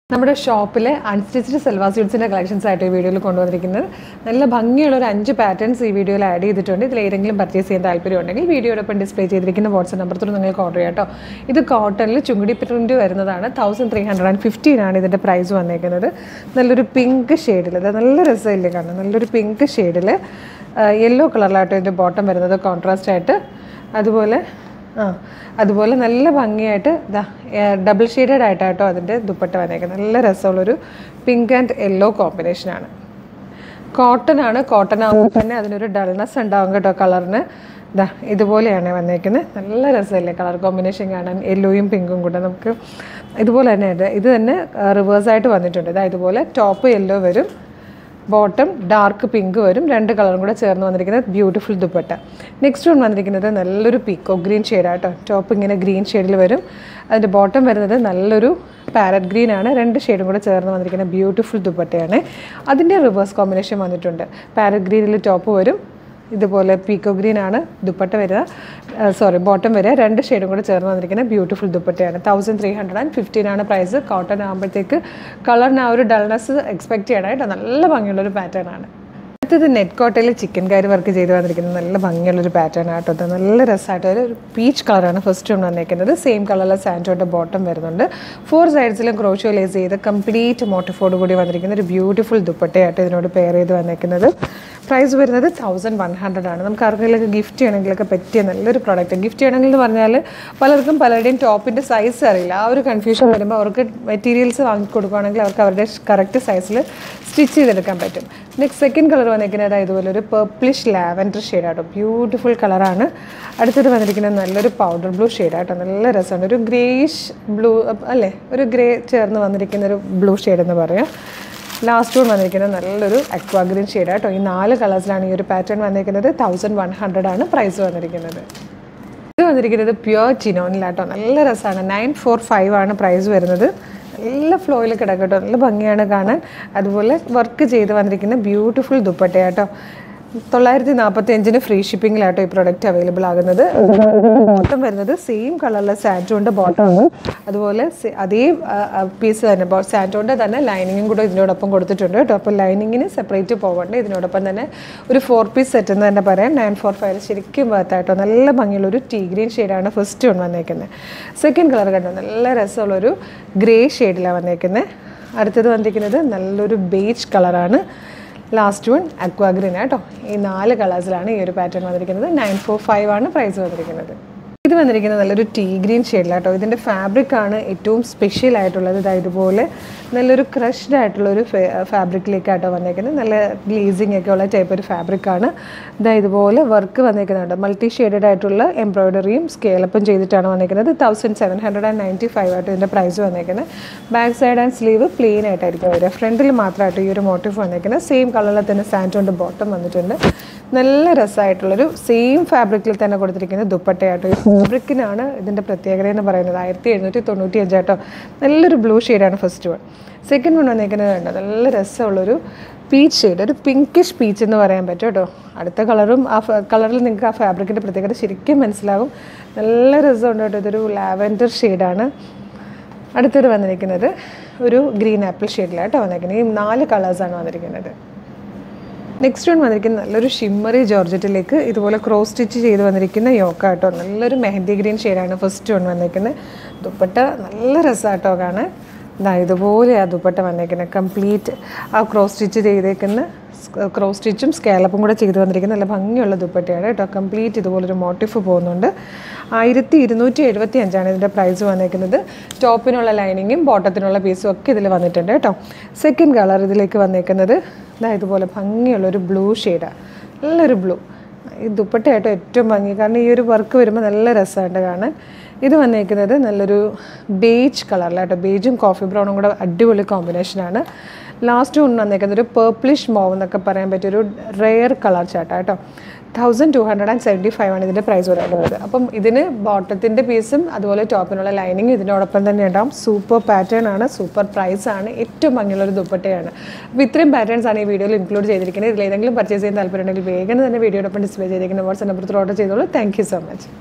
നമ്മുടെ ഷോപ്പിലെ unstitched സെൽവാ സ്യൂട്ട്സിൻ്റെ collections ആയിട്ട് ഈ വീഡിയോയിൽ കൊണ്ടുവന്നിരിക്കുന്നത് നല്ല ഭംഗിയുള്ള ഒരു അഞ്ച് പാറ്റേൺസ് ഈ വീഡിയോയിൽ ആഡ് ചെയ്തിട്ടുണ്ട് ഇതിൽ ഏതെങ്കിലും പർച്ചേസ് ചെയ്യാൻ താല്പര്യം ഉണ്ടെങ്കിൽ വീഡിയോടൊപ്പം ഡിസ്പ്ലേ ചെയ്തിരിക്കുന്ന വാട്സ്ആപ്പ് നമ്പർ ത്രൂ നിങ്ങൾക്ക് ഓർഡർ ചെയ്യാം കേട്ടോ ഇത് കോട്ടണിൽ ചുങ്കുടി പ്രിൻറ്റ് വരുന്നതാണ് thousand three hundred and fifteen ആണ് ഇതിൻ്റെ പ്രൈസ് വന്നേക്കുന്നത് നല്ലൊരു പിങ്ക് ഷെയ്ഡിൽ ഇത് നല്ല രസമില്ലേ കാണാൻ നല്ലൊരു പിങ്ക് ഷെയ്ഡിൽ യെല്ലോ കളറിലാട്ടോ ഇതിൻ്റെ ബോട്ടം വരുന്നത് കോൺട്രാസ്റ്റ് ആയിട്ട് അതുപോലെ ആ അതുപോലെ നല്ല ഭംഗിയായിട്ട് ഇതാ ഡബിൾ ഷെയ്ഡഡ് ആയിട്ടാട്ടോ അതിൻ്റെ ദുപ്പട്ട വന്നേക്കുന്നത് നല്ല രസമുള്ളൊരു പിങ്ക് ആൻഡ് യെല്ലോ കോമ്പിനേഷനാണ് കോട്ടൺ ആണ് കോട്ടൺ ആകുമ്പോൾ തന്നെ അതിനൊരു ഡൾനെസ് ഉണ്ടാവും കേട്ടോ കളറിന് ഇതാ ഇതുപോലെയാണ് വന്നേക്കുന്നത് നല്ല രസമല്ലേ കളർ കോമ്പിനേഷൻ കാണാൻ യെല്ലോയും പിങ്കും കൂടെ നമുക്ക് ഇതുപോലെ തന്നെ ഉണ്ട് ഇത് തന്നെ റിവേഴ്സായിട്ട് വന്നിട്ടുണ്ട് ഇതാ ഇതുപോലെ ടോപ്പ് യെല്ലോ വരും ബോട്ടം ഡാർക്ക് പിങ്ക് വരും രണ്ട് കളറും കൂടെ ചേർന്ന് വന്നിരിക്കുന്നത് ബ്യൂട്ടിഫുൾ ദുപ്പട്ട നെക്സ്റ്റ് വൺ വന്നിരിക്കുന്നത് നല്ലൊരു പീക്കോ ഗ്രീൻ ഷെയ്ഡാട്ടോ ടോപ്പ് ഇങ്ങനെ ഗ്രീൻ ഷെയ്ഡിൽ വരും അതിൻ്റെ ബോട്ടം വരുന്നത് നല്ലൊരു പാരറ്റ് ഗ്രീൻ ആണ് രണ്ട് ഷെയ്ഡും കൂടെ ചേർന്ന് വന്നിരിക്കുന്ന ബ്യൂട്ടിഫുൾ ദുപ്പട്ടയാണ് അതിൻ്റെ റിവേഴ്സ് കോമ്പിനേഷൻ വന്നിട്ടുണ്ട് പാരറ്റ് ഗ്രീനിൽ ടോപ്പ് വരും ഇതുപോലെ പീക്കോ ഗ്രീൻ ആണ് ദുപ്പട്ട വരിക സോറി ബോട്ടം വരിക രണ്ട് ഷെയ്ഡും കൂടെ ചേർന്ന് വന്നിരിക്കുന്ന ബ്യൂട്ടിഫുൾ ദുപ്പട്ടയാണ് thousand three hundred and fifteen ആണ് പ്രൈസ് കോട്ടൺ ആകുമ്പോഴത്തേക്ക് കളറിന് ആ ഒരു ഡൾനെസ് എക്സ്പെക്ട് ചെയ്യണം കേട്ടോ നല്ല ഭംഗിയുള്ളൊരു പാറ്റേൺ ആണ് അടുത്തത് നെറ്റ് കോട്ടയിൽ ചിക്കൻ കറി വർക്ക് ചെയ്ത് വന്നിരിക്കുന്നത് നല്ല ഭംഗിയുള്ളൊരു പാറ്റേൺ ആട്ടോ ഇത് നല്ല രസമായിട്ട് ഒരു പീച്ച് കളറാണ് ഫസ്റ്റ് ഒന്ന് വന്നിരിക്കുന്നത് സെയിം കളറിലെ സാൻറ്റോയുടെ ബോട്ടം വരുന്നുണ്ട് ഫോർ സൈഡ്സിലും ക്രോഷോ ലേസ് ചെയ്ത് കംപ്ലീറ്റ് മോട്ടിഫോട് കൂടി വന്നിരിക്കുന്ന ഒരു ബ്യൂട്ടിഫുൾ ദുപ്പട്ടയായിട്ട് ഇതിനോട് പെയർ ചെയ്ത് വന്നിരിക്കുന്നത് പ്രൈസ് വരുന്നത് തൗസൻഡ് വൺ ഹൺഡ്രഡ് ആണ് നമുക്ക് ആർക്കെങ്കിലൊക്കെ ഗിഫ്റ്റ് ചെയ്യണമെങ്കിലൊക്കെ പറ്റിയ നല്ലൊരു പ്രോഡക്റ്റ് ഗിഫ്റ്റ് ചെയ്യണമെങ്കിൽ എന്ന് പറഞ്ഞാൽ പലർക്കും പലരുടെയും ടോപ്പിൻ്റെ സൈസ് അറിയില്ല ആ ഒരു കൺഫ്യൂഷൻ വരുമ്പോൾ അവർക്ക് മെറ്റീരിയൽസ് വാങ്ങി കൊടുക്കുകയാണെങ്കിൽ അവർക്ക് അവരുടെ കറക്റ്റ് സൈസിൽ സ്റ്റിച്ച് ചെയ്തെടുക്കാൻ പറ്റും നെക്സ്റ്റ് സെക്കൻഡ് കളർ വന്നിരിക്കുന്നത് ഇതുപോലെ ഒരു പേർപ്പിളിഷ് ലാവൻഡർ ഷെയ്ഡാട്ടോ ബ്യൂട്ടിഫുൾ കളറാണ് അടുത്തത് വന്നിരിക്കുന്നത് നല്ലൊരു പൗഡർ ബ്ലൂ ഷെയ്ഡാട്ടോ നല്ല രസമാണ് ഒരു ഗ്രേയിഷ് ബ്ലൂ അല്ലേ ഒരു ഗ്രേ ചേർന്ന് വന്നിരിക്കുന്ന ഒരു ബ്ലൂ ഷെയ്ഡ് എന്ന് പറയാം ലാസ്റ്റ് വൺ വന്നിരിക്കുന്നത് നല്ലൊരു അക്വാഗ്രീൻ ഷെയ്ഡ് കേട്ടോ ഈ നാല് കളേഴ്സിലാണ് ഈ ഒരു പാറ്റേൺ വന്നിരിക്കുന്നത് തൗസൻഡ് വൺ ഹൺഡ്രഡ് ആണ് പ്രൈസ് വന്നിരിക്കുന്നത് ഇത് വന്നിരിക്കുന്നത് പ്യുവർ ചിനോനിലാട്ടോ നല്ല രസമാണ് നയൻ ഫോർ ഫൈവ് ആണ് പ്രൈസ് വരുന്നത് നല്ല ഫ്ലോയിൽ കിടക്കട്ടോ നല്ല ഭംഗിയാണ് കാണാൻ അതുപോലെ വർക്ക് ചെയ്ത് വന്നിരിക്കുന്ന ബ്യൂട്ടിഫുൾ ദുപ്പട്ടയാട്ടോ തൊള്ളായിരത്തി നാൽപ്പത്തി അഞ്ചിന് ഫ്രീ ഷിപ്പിങ്ങിലാട്ടോ ഈ പ്രൊഡക്റ്റ് അവൈലബിൾ ആകുന്നത് ബോട്ടം വരുന്നത് സെയിം കളറിലെ സാൻറ്റോൻ്റെ ബോട്ടമാണ് അതുപോലെ സെ- അതേ പീസ് തന്നെ സാൻറ്റോൻ്റെ തന്നെ ലൈനിങ്ങും കൂടെ ഇതിനോടൊപ്പം കൊടുത്തിട്ടുണ്ട് കേട്ടോ അപ്പോൾ ലൈനിങ്ങിന് സെപ്പറേറ്റ് പോകണ്ട ഇതിനോടൊപ്പം തന്നെ ഒരു ഫോർ പീസ് സെറ്റ് എന്ന് തന്നെ പറയാം നയൻ ഫോർ ഫൈവ് ശരിക്കും വേർത്തായിട്ടോ നല്ല ഭംഗിയുള്ള ഒരു ടീ ഗ്രീൻ ഷെയ്ഡാണ് ഫസ്റ്റ് വൺ വന്നേക്കുന്നത് സെക്കൻഡ് കളർ കണ്ടോ നല്ല രസമുള്ളൊരു ഗ്രേ ഷെയ്ഡിലാണ് വന്നേക്കുന്നത് അടുത്തത് വന്നിരിക്കുന്നത് നല്ലൊരു ബേജ് കളറാണ് ലാസ്റ്റ് വൺ അക്വാഗ്രീൻ കേട്ടോ ഈ നാല് കളേഴ്സിലാണ് ഈ ഒരു പാറ്റേൺ വന്നിരിക്കുന്നത് നയൻ ഫോർ ഫൈവ് ആണ് പ്രൈസ് വന്നിരിക്കുന്നത് ഇത് വന്നിരിക്കുന്നത് നല്ലൊരു ടീ ഗ്രീൻ ഷെയ്ഡിലാട്ടോ ഇതിൻ്റെ ഫാബ്രിക് ആണ് ഏറ്റവും സ്പെഷ്യൽ ആയിട്ടുള്ളത് ഇതാ ഇതുപോലെ നല്ലൊരു ക്രഷ്ഡ് ആയിട്ടുള്ള ഒരു ഫാബ്രിക്കിലേക്കാട്ടോ വന്നേക്കുന്നത് നല്ല ഗ്ലേസിങ് ഒക്കെ ഉള്ള ടൈപ്പ് ഒരു ഫാബ്രിക് ആണ് ഇതാ ഇതുപോലെ വർക്ക് വന്നേക്കുന്നുണ്ട് മൾട്ടി ഷെയ്ഡഡ് ആയിട്ടുള്ള എംബ്രോയ്ഡറിയും സ്കേലപ്പും ചെയ്തിട്ടാണ് വന്നേക്കുന്നത് thousand seven hundred and ninety five ആയിട്ട് ഇതിൻ്റെ പ്രൈസ് വന്നേക്കുന്നത് back side and sleeve plain ആയിട്ടായിരിക്കും വരിക ഫ്രണ്ടിൽ മാത്രമായിട്ട് ഈ ഒരു മോട്ടീവ് വന്നേക്കുന്നത് സെയിം കളറിൽ തന്നെ സാൻറ്റോണ്ട് ബോട്ടം വന്നിട്ടുണ്ട് നല്ല രസമായിട്ടുള്ളൊരു സെയിം ഫാബ്രിക്കിൽ തന്നെ കൊടുത്തിരിക്കുന്ന ദുപ്പട്ടയാട്ടോ ഈ ഫാബ്രിക്കിനാണ് ഇതിൻ്റെ പ്രത്യേകത എന്ന് പറയുന്നത് ആയിരത്തി എഴുന്നൂറ്റി തൊണ്ണൂറ്റി അഞ്ചാട്ടോ നല്ലൊരു ബ്ലൂ ഷെയ്ഡാണ് ഫസ്റ്റ് വൺ സെക്കൻഡ് വൺ വന്നേക്കുന്നത് കണ്ടോ നല്ല രസമുള്ളൊരു പീച്ച് ഷെയ്ഡ് ഒരു പിങ്കിഷ് പീച്ച് എന്ന് പറയാൻ പറ്റും കേട്ടോ അടുത്ത കളറും ആ കളറിൽ നിങ്ങൾക്ക് ആ ഫാബ്രിക്കിൻ്റെ പ്രത്യേകത ശരിക്കും മനസ്സിലാകും നല്ല രസമുണ്ട് കേട്ടോ ഇതൊരു ലാവൻഡർ ഷെയ്ഡാണ് അടുത്തത് വന്നിരിക്കുന്നത് ഒരു ഗ്രീൻ ആപ്പിൾ ഷെയ്ഡിലാട്ടോ വന്നിരിക്കുന്നത് ഈ നാല് കളേഴ്സാണ് വന്നിരിക്കുന്നത് നെക്സ്റ്റ് വൺ വന്നിരിക്കുന്നത് നല്ലൊരു ഷിമ്മറി ജോർജറ്റിലേക്ക് ഇതുപോലെ ക്രോസ് സ്റ്റിച്ച് ചെയ്ത് വന്നിരിക്കുന്ന യോക്ക കേട്ടോ നല്ലൊരു മെഹന്തി ഗ്രീൻ ഷെയ്ഡാണ് ഫസ്റ്റ് വൺ വന്നിരിക്കുന്നത് ദുപ്പട്ട നല്ല രസമാട്ടോ കാണാൻ ഇതാ ഇതുപോലെ ആ ദുപ്പട്ട വന്നേക്കുന്നത് കംപ്ലീറ്റ് ആ ക്രോസ് സ്റ്റിച്ച് ചെയ്തേക്കുന്ന ക്രോസ് സ്റ്റിച്ചും സ്കാലപ്പും കൂടെ ചെയ്ത് വന്നിരിക്കുന്ന നല്ല ഭംഗിയുള്ള ദുപ്പട്ടയാണ് കേട്ടോ കംപ്ലീറ്റ് ഇതുപോലൊരു മോട്ടിഫ് പോകുന്നുണ്ട് ആയിരത്തി ഇരുന്നൂറ്റി എഴുപത്തി അഞ്ചാണ് ഇതിൻ്റെ പ്രൈസ് വന്നേക്കുന്നത് ടോപ്പിനുള്ള ലൈനിങ്ങും ബോട്ടത്തിനുള്ള പീസും ഒക്കെ ഇതിൽ വന്നിട്ടുണ്ട് കേട്ടോ സെക്കൻഡ് കളർ ഇതിലേക്ക് വന്നേക്കുന്നത് ഇതാ ഇതുപോലെ ഭംഗിയുള്ളൊരു ബ്ലൂ ഷെയ്ഡാണ് നല്ലൊരു ബ്ലൂ ഈ ദുപ്പട്ടയായിട്ട് ഏറ്റവും ഭംഗി കാരണം ഈ ഒരു വർക്ക് വരുമ്പോൾ നല്ല രസമുണ്ട് കാണാൻ ഇത് വന്നേക്കുന്നത് നല്ലൊരു ബേജ് കളറിലാട്ടോ ബേജും കോഫി ബ്രൗണും കൂടെ അടിപൊളി കോമ്പിനേഷനാണ് ലാസ്റ്റ് ഒന്ന് വന്നേക്കുന്നത് ഒരു പേർപ്പിളിഷ് മോവ് എന്നൊക്കെ പറയാൻ പറ്റിയൊരു റെയർ കളർ ചാട്ടാ കേട്ടോ thousand two hundred and seventy five ആണ് ഇതിൻ്റെ പ്രൈസ് വരുന്നത് അപ്പം ഇതിന് ബോട്ടത്തിൻ്റെ പീസും അതുപോലെ ടോപ്പിനുള്ള ലൈനിങ്ങും ഇതിനോടൊപ്പം തന്നെ ഉണ്ടാവും സൂപ്പർ പാറ്റേൺ ആണ് സൂപ്പർ പ്രൈസ് ആണ് ഏറ്റവും ഭംഗിയുള്ള ഒരു ദുപ്പട്ടയാണ് അപ്പോൾ ഇത്രയും പാറ്റേൺസ് ആണ് ഈ വീഡിയോയിൽ ഇൻക്ലൂഡ് ചെയ്തിരിക്കുന്നത് ഇതിൽ ഏതെങ്കിലും പർച്ചേസ് ചെയ്യാൻ താല്പര്യമുണ്ടെങ്കിൽ വേഗം തന്നെ വീഡിയോടൊപ്പം ഡിസ്പ്ലേ ചെയ്തിരിക്കുന്ന വാട്സ്ആപ്പ് നമ്പർ ഓർഡർ ചെയ്തോളൂ താങ്ക് യു സോ മച്ച്